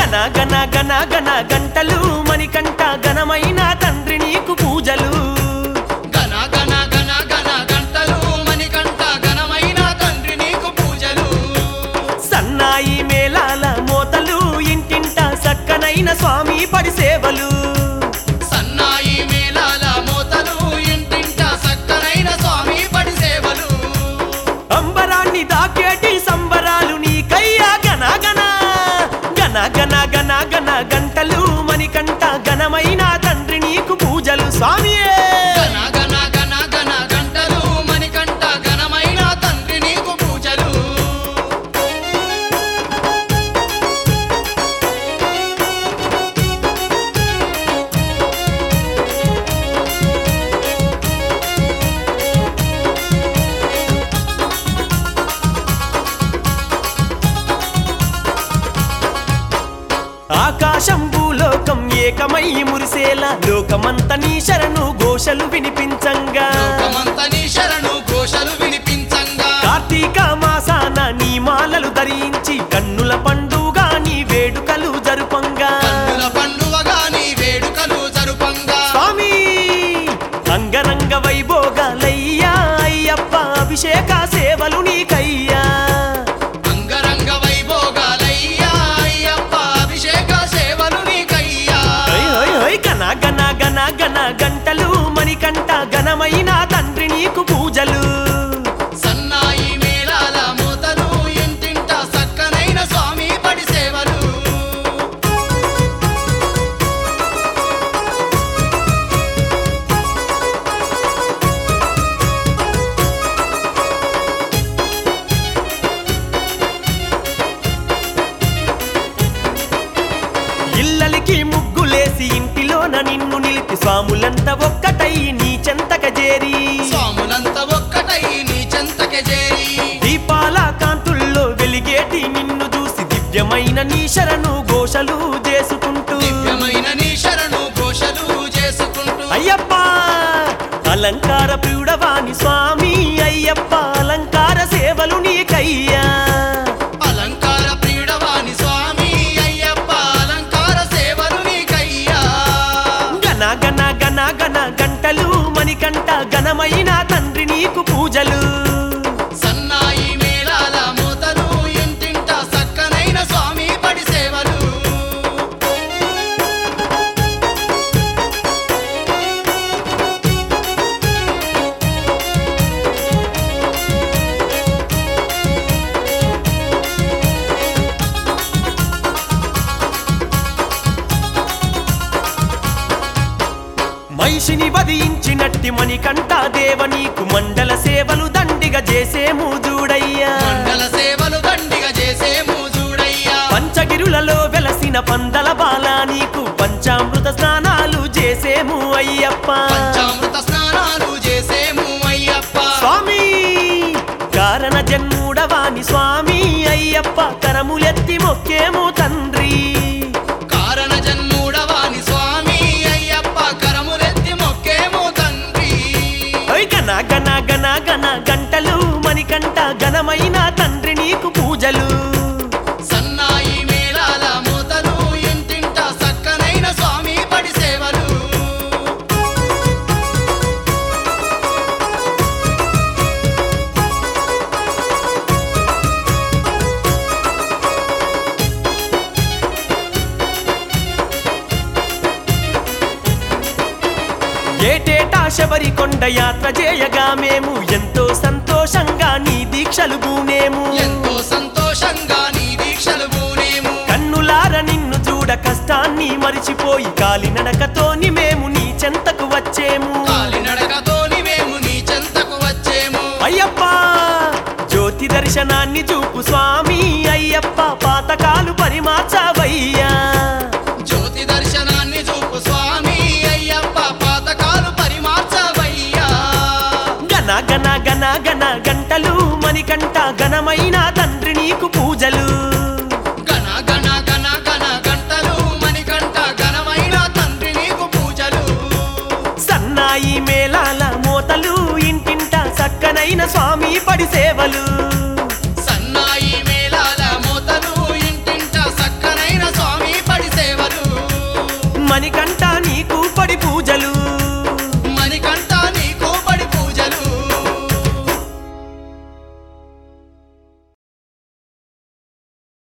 గన గన గన గన గంటలు మణికంట ఘనమైన తండ్రి నీకు పూజలు గణ గణ గణ గణ గంటలు మణికంఠ ఘనమైన తండ్రి నీకు పూజలు సన్నాయి మేళాల మోతలు ఇంటింట సక్కనైన స్వామి పడి సేవలు సన్నాయి మేళాల మోతలు ఇంటింట సక్కనైన స్వామి పడి సేవలు అంబరాన్ని దాకేటి సంబరాలు నీకయ్యా గన గన గన గన గన గన గంటలు మణికంట ఘనమైన తండ్రి నీకు పూజలు స్వామియే గణ గణ గణ గణ గంటలు మణికంఠ ఘనమైన తండ్రి నీకు పూజలు ఆకాశం భూలోకం ఏకమై మురిసేలా లోకమంత నీ శరణు ఘోషలు వినిపించంగా లోకమంత నీ శరణు ఘోషలు వినిపించంగా కార్తీక మాసాన నీ మాలలు ధరించి కన్నుల పండుగ నీ వేడుకలు జరుపంగా కన్నుల పండువగా నీ వేడుకలు జరుపంగా స్వామి అంగరంగ వైభోగాలయ్యా అయ్యప్ప అభిషేక సేవలు నీకయ్యా అంగరంగ వైభోగాలయ్యా అయ్యప్ప అభిషేక సేవలు నీకయ్యా హై హై హై గన గన గన గన గంటలు మణికంట ఘనమైన తండ్రి నీకు పూజలు సన్నాయి మేళాల మూతలు ఇంటింట సక్కనైన స్వామి పడి సేవలు ఇల్లలికి ముగ్గులేసి ఇంటిలోన నిన్ను నిలిపి స్వాములంతా ఒక్కటై నీ చెంతక చేరి స్వాములంతా ఒక్కటై నీ చెంతకే చేరి దీపాల కాంతుల్లో వెలిగేటి నిన్ను చూసి దివ్యమైన నీ శరణు ఘోషలు చేసుకుంటూ దివ్యమైన నీ శరణు ఘోషలు చేసుకుంటూ అయ్యప్ప అలంకార ప్రియుడవాణి స్వామి అయ్యప్ప అలంకార సేవలు నీకయ్యా అలంకార ప్రియుడవాని స్వామి అయ్యప్ప అలంకార సేవలు నీకయ్యా గన గన గన గన గంటలు మణికంట ఘనమైన తండ్రి నీకు పూజలు సన్నాయి మేళాల మూతలు ఇంటింట సక్కనైన స్వామి పడి సేవలు మహిషిని వధించినట్టి మణికంఠ దేవ నీకు మండల సేవలు దండిగా చేసేము చూడయ్యా మండల సేవలు దండిగా చేసేము చూడయ్యా పంచగిరులలో వెలసిన పందల బాల నీకు పంచామృత స్నానాలు చేసేము అయ్యప్ప పంచామృత స్నానాలు చేసేము అయ్యప్ప స్వామి కారణ జన్ముడవాని స్వామి అయ్యప్ప కరములెత్తి మొక్కేము తండ్రి కారణ జన్ముడవాని స్వామి అయ్యప్ప కరములెత్తి మొక్కేము తండ్రి ఓయ్ గన గన గన గన గంటలు మణికంఠ ఘనమైన తండ్రి నీకు పూజలు సన్నాయి మేళాల మూతలు ఇంటింట సక్కనైన స్వామి పడి సేవలు ఏటేటా శబరి కొండ యాత్ర చేయగా మేము ఎంతో సంతోషంగా నీ దీక్షలు బూనేము ఎంతో సంతోషంగా నీ దీక్షలు పూనేము కన్నులార నిన్ను చూడ కష్టాన్ని మరిచిపోయి కాలినడకతోని మేము నీ చెంతకు వచ్చేము కాలినడకతోని మేము నీ చెంతకు వచ్చేము అయ్యప్ప జ్యోతి దర్శనాన్ని చూపు స్వామి అయ్యప్ప పాతకాలు పరిమార్చవయ్యా జ్యోతి దర్శనాన్ని చూపు స్వామి అయ్యప్ప పాతకాలు పరిమార్చవయ్యా గన గన గన గన గంటలు మణికంఠ ఘనమైన తండ్రి నీకు పూజలు గణ గణ గణ గణ గంటలు మణికంఠ ఘనమైన తండ్రి నీకు పూజలు సన్నాయి మేళాల మోతలు ఇంటింట చక్కనైన స్వామి పడి సేవలు